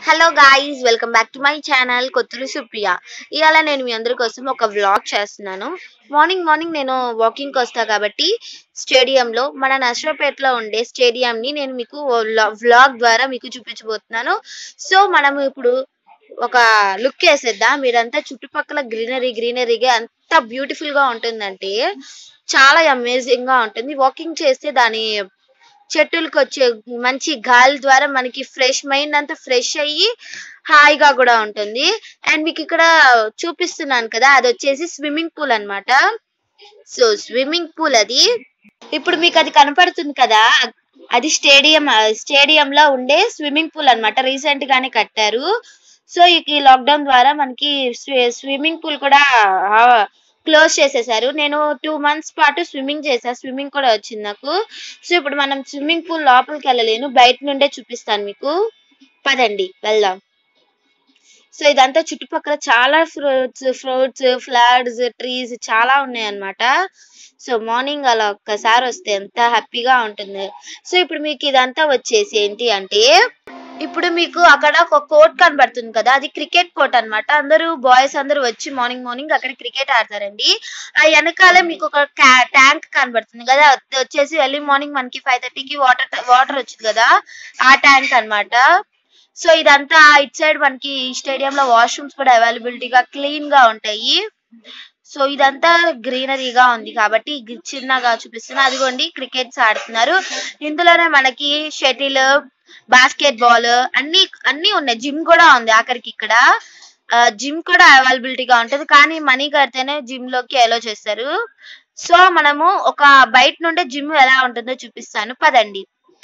hello guys welcome back to my channel Kotturu Supriya ఇవాళ నేను మీ అందరి కోసం ఒక వ్లాగ్ చేస్తున్నాను మార్నింగ్ మార్నింగ్ నేను వాకింగ్కి వస్తా కాబట్టి స్టేడియంలో మన నర్సరావుపేటలో ఉండే స్టేడియంని నేను మీకు వ్లాగ్ ద్వారా మీకు చూపించబోతున్నాను సో మనం ఇప్పుడు ఒక లుక్ వేసేద్దాం మీరంతా చుట్టుపక్కల గ్రీనరీ గ్రీనరీగా ఎంత బ్యూటిఫుల్ గా ఉంటుందంటే చాలా అమేజింగ్ గా ఉంటుంది వాకింగ్ చేస్తే దాని చెట్టులకు వచ్చే మంచి గాలి ద్వారా మనకి ఫ్రెష్ మైండ్ అంతా ఫ్రెష్ అయ్యి హాయిగా కూడా ఉంటుంది అండ్ మీకు ఇక్కడ చూపిస్తున్నాను కదా అది వచ్చేసి స్విమ్మింగ్ పూల్ అన్నమాట సో స్విమ్మింగ్ పూల్ అది ఇప్పుడు మీకు అది కనపడుతుంది కదా అది స్టేడియం స్టేడియం లో ఉండే స్విమ్మింగ్ పూల్ అన్నమాట రీసెంట్ గానే కట్టారు సో ఈ లాక్డౌన్ ద్వారా మనకి స్విమ్మింగ్ పూల్ కూడా క్లోజ్ చేసేసారు నేను టూ మంత్స్ పాటు స్విమ్మింగ్ చేసా స్విమ్మింగ్ కూడా వచ్చింది నాకు సో ఇప్పుడు మనం స్విమ్మింగ్ పూల్ లోపలికి వెళ్ళలేను బయట నుండే చూపిస్తాను మీకు పదండి వెళ్దాం సో ఇదంతా చుట్టుపక్కల చాలా ఫ్రూట్స్ ఫ్రూట్స్ ఫ్లవర్స్ ట్రీస్ చాలా ఉన్నాయి అన్నమాట సో మార్నింగ్ అలా ఒక్కసారి వస్తే ఎంత హ్యాపీగా ఉంటుంది సో ఇప్పుడు మీకు ఇదంతా వచ్చేసి ఏంటి అంటే ఇప్పుడు మీకు అక్కడ ఒక కోర్ట్ కనబడుతుంది కదా అది క్రికెట్ కోర్ట్ అన్నమాట అందరూ బాయ్స్ అందరూ వచ్చి మార్నింగ్ మార్నింగ్ అక్కడ క్రికెట్ ఆడతారండి ఆ వెనకాల మీకు ఒక ట్యాంక్ కనబడుతుంది కదా అది వచ్చేసి ఎర్లీ మార్నింగ్ మనకి ఫైవ్ థర్టీకి వాటర్ వాటర్ వచ్చింది కదా ఆ ట్యాంక్ అన్నమాట సో ఇదంతా ఇట్ సైడ్ మనకి స్టేడియం లో వాష్రూమ్స్ కూడా అవైలబిలిటీగా క్లీన్ గా ఉంటాయి సో ఇదంతా గ్రీనరీగా ఉంది కాబట్టి చిన్నగా చూపిస్తున్నా అదిగోండి క్రికెట్స్ ఆడుతున్నారు ఇందులోనే మనకి షటిల్ బాస్కెట్ బాల్ అన్ని అన్ని ఉన్నాయి జిమ్ కూడా ఉంది ఆఖరికి ఇక్కడ జిమ్ కూడా అవైలబిలిటీగా ఉంటది కానీ మనీ కడితేనే జిమ్ లోకి ఎలో చేస్తారు సో మనము ఒక బయట నుండే జిమ్ ఎలా ఉంటుందో చూపిస్తాను పదండి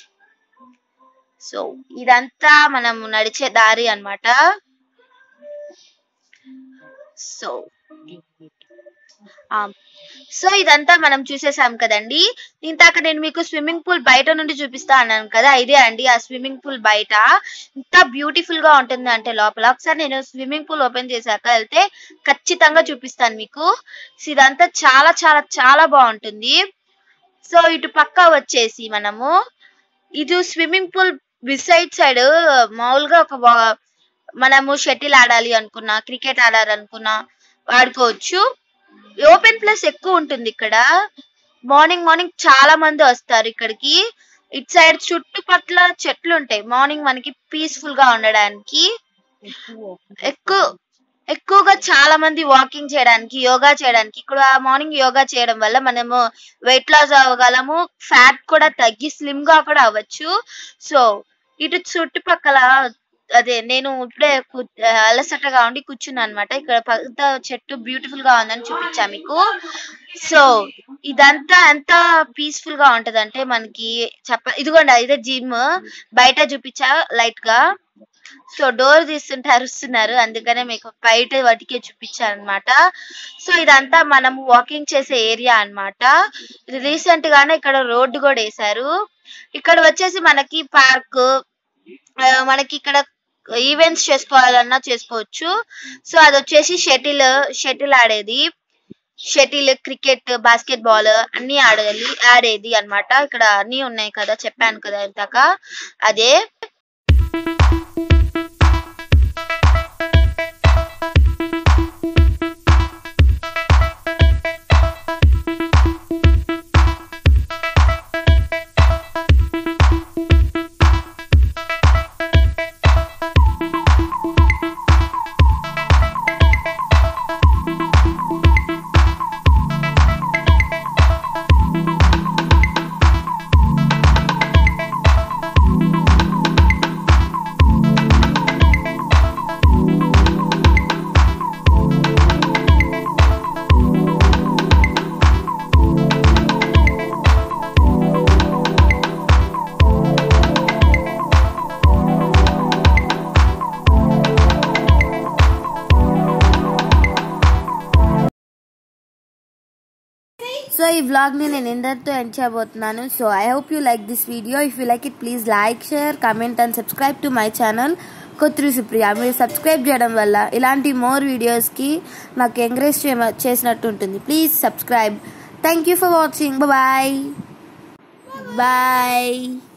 సో ఇదంతా మనము నడిచే దారి అన్నమాట సో సో ఇదంతా మనం చూసేసాం కదండి ఇంతాక నేను మీకు స్విమ్మింగ్ పూల్ బయట నుండి చూపిస్తా అన్నాను కదా ఇదే అండి ఆ స్విమ్మింగ్ పూల్ బయట ఇంత బ్యూటిఫుల్ గా ఉంటుంది అంటే లోపల ఒకసారి నేను స్విమ్మింగ్ పూల్ ఓపెన్ చేశాక వెళ్తే ఖచ్చితంగా చూపిస్తాను మీకు ఇదంతా చాలా చాలా చాలా బాగుంటుంది సో ఇటు పక్క వచ్చేసి మనము ఇది స్విమ్మింగ్ పూల్ బిసైడ్ సైడ్ మామూలుగా ఒక మనము షటిల్ ఆడాలి అనుకున్నా క్రికెట్ ఆడాలనుకున్నా ఆడుకోవచ్చు ఓపెన్ ప్లేస్ ఎక్కువ ఉంటుంది ఇక్కడ మార్నింగ్ మార్నింగ్ చాలా మంది వస్తారు ఇక్కడికి ఇట్ సైడ్ చుట్టుపక్కల చెట్లు ఉంటాయి మార్నింగ్ మనకి పీస్ఫుల్ గా ఉండడానికి ఎక్కువ ఎక్కువగా చాలా మంది వాకింగ్ చేయడానికి యోగా చేయడానికి ఇక్కడ మార్నింగ్ యోగా చేయడం వల్ల మనము వెయిట్ లాస్ అవ్వగలము ఫ్యాట్ కూడా తగ్గి స్లిమ్ గా కూడా అవ్వచ్చు సో ఇటు చుట్టుపక్కల అదే నేను ఇప్పుడే అలసటగా ఉండి కూర్చున్నా అనమాట ఇక్కడ పెద్ద చెట్టు బ్యూటిఫుల్ గా ఉందని చూపించా మీకు సో ఇదంతా ఎంత పీస్ఫుల్ గా ఉంటదంటే మనకి చెప్ప ఇదిగోండి ఇదే జిమ్ బయట చూపించా లైట్ గా సో డోర్ తీస్తుంటే అరుస్తున్నారు అందుకనే మీకు బయట వాటికే చూపించాను అనమాట సో ఇదంతా మనం వాకింగ్ చేసే ఏరియా అనమాట రీసెంట్ గానే ఇక్కడ రోడ్డు కూడా వేసారు ఇక్కడ వచ్చేసి మనకి పార్క్ మనకి ఇక్కడ ఈవెంట్స్ చేసుకోవాలన్నా చేసుకోవచ్చు సో అది వచ్చేసి షటిల్ షటిల్ ఆడేది షటిల్ క్రికెట్ బాస్కెట్ బాల్ అన్ని ఆడాలి ఆడేది అనమాట ఇక్కడ అన్ని ఉన్నాయి కదా చెప్పాను కదా ఇంతాక అదే సో ఈ వ్లాగ్ని నేను ఎందరితో ఎండ్ చేయబోతున్నాను so I hope you like this video if you like it please like share comment and subscribe to my channel Kotturu Supriya మీరు సబ్స్క్రైబ్ చేయడం వల్ల ఇలాంటి మోర్ వీడియోస్కి నాకు ఎంకరేజ్ చేసినట్టు ఉంటుంది please subscribe thank you for watching bye bye